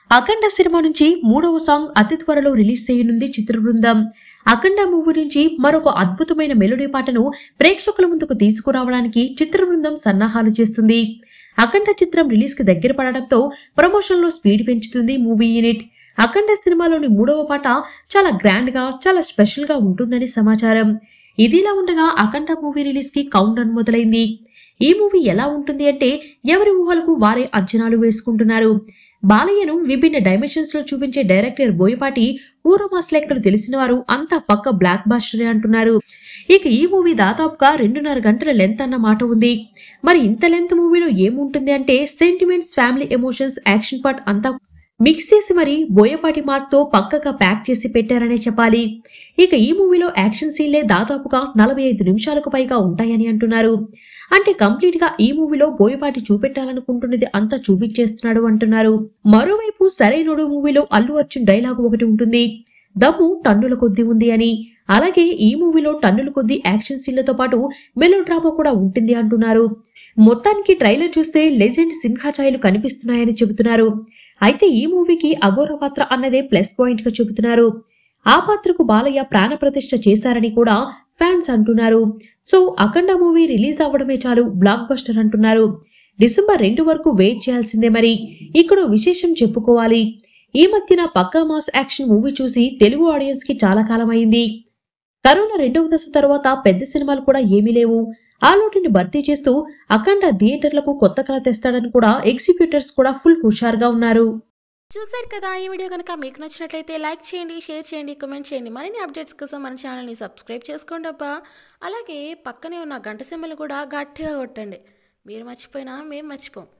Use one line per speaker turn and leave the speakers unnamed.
అఖండ cinema నుంచి మూడవ song అతి త్వరలో రిలీజ్ చేయనుంది చిత్ర బృందం అఖండ మూవీ నుంచి మరొక అద్భుతమైన మెలోడీ పాటను ప్రేక్షకుల ముందుకు తీసుకురావడానికి చిత్ర బృందం సన్నాహాలు చేస్తుంది అఖండ చిత్రం రిలీజ్ కి దగ్గర పడడంతో ప్రమోషన్ లో స్పీడ్ పెంచుతుంది మూవీ యూనిట్ అఖండ సినిమాలోని మూడవ పాట చాలా గ్రాండ్ గా చాలా స్పెషల్ గా ఉంటుందని సమాచారం ఇదిలా ఉండగా అఖండ మూవీ రిలీజ్ కి కౌంట్ డౌన్ మొదలైంది ఈ మూవీ ఎలా ఉంటుంది అంటే ఎవరి ఊహలకు వారే అంచనాలు వేసుకుంటున్నారు బాలయ్యను విభిన్న డైమెన్షన్స్ లో చూపించే డైరెక్టర్ బోయపాటి ఊరమాస్ లెక్కలు తెలిసిన వారు అంతా పక్క బ్లాక్ బాస్టరే అంటున్నారు ఇక ఈ మూవీ దాదాపుగా రెండున్నర గంటల లెంత్ అన్న మాట ఉంది మరి ఇంత లెంత్ మూవీలో ఏముంటుంది అంటే sentiments family emotions action part అంతా మిక్స్ చేసి మరి బోయపాటి మార్క్తో పక్కగా ప్యాక్ చేసి పెట్టారనే చెప్పాలి ఇక ఈ మూవీలో యాక్షన్ సీన్లే దాదాపుగా నలభై ఐదు నిమిషాలకు పైగా ఉంటాయని అంటున్నారు అంటే కంప్లీట్ గా ఈ మూవీలో బోయపాటి చూపెట్టాలనుకుంటున్నది అంతా చూపించేస్తున్నాడు అంటున్నారు మరోవైపు సరైనోడు మూవీలో అల్లు అర్జున్ డైలాగ్ ఒకటి ఉంటుంది దమ్ము టన్నుల కొద్దీ ఉంది అని అలాగే ఈ మూవీలో టన్నుల కొద్దీ యాక్షన్ సీన్లతో పాటు మెలో డ్రామా కూడా ఉంటుంది అంటున్నారు మొత్తానికి ట్రైలర్ చూస్తే లెజెండ్ సింహాచాయలు కనిపిస్తున్నాయని చెబుతున్నారు అయితే ఈ మూవీకి అఘోర పాత్ర అన్నదే ప్లస్ పాయింట్ గా చెబుతున్నారు ఆ పాత్రకు బాలయ్య ప్రాణప్రతిష్ఠ చేశారని కూడా ఫ్యాన్స్ అంటున్నారు సో అఖండ మూవీ రిలీజ్ అవ్వడమే చాలు బ్లాక్ బస్టర్ అంటున్నారు డిసెంబర్ రెండు వరకు వెయిట్ చేయాల్సిందే మరి ఇక్కడ విశేషం చెప్పుకోవాలి ఈ మధ్యన పక్కా మాస్ యాక్షన్ మూవీ చూసి తెలుగు ఆడియన్స్ కి చాలా కాలం అయింది కరోనా రెండవ దశ తర్వాత పెద్ద సినిమాలు కూడా ఏమీ లేవు ఆ లోటుని భర్తీ చేస్తూ అఖండ థియేటర్లకు కొత్త కళ తెస్తాడని కూడా ఎగ్జిక్యూటర్స్ కూడా ఫుల్ హుషారుగా ఉన్నారు
చూసారు కదా ఈ వీడియో కనుక మీకు నచ్చినట్లయితే లైక్ చేయండి షేర్ చేయండి కామెంట్ చేయండి మరిన్ని అప్డేట్స్ కోసం మన ఛానల్ని సబ్స్క్రైబ్ చేసుకోండి అబ్బా అలాగే పక్కనే ఉన్న గంట సింబల్ కూడా గట్టిగా కొట్టండి మీరు మర్చిపోయినా మేము మర్చిపోం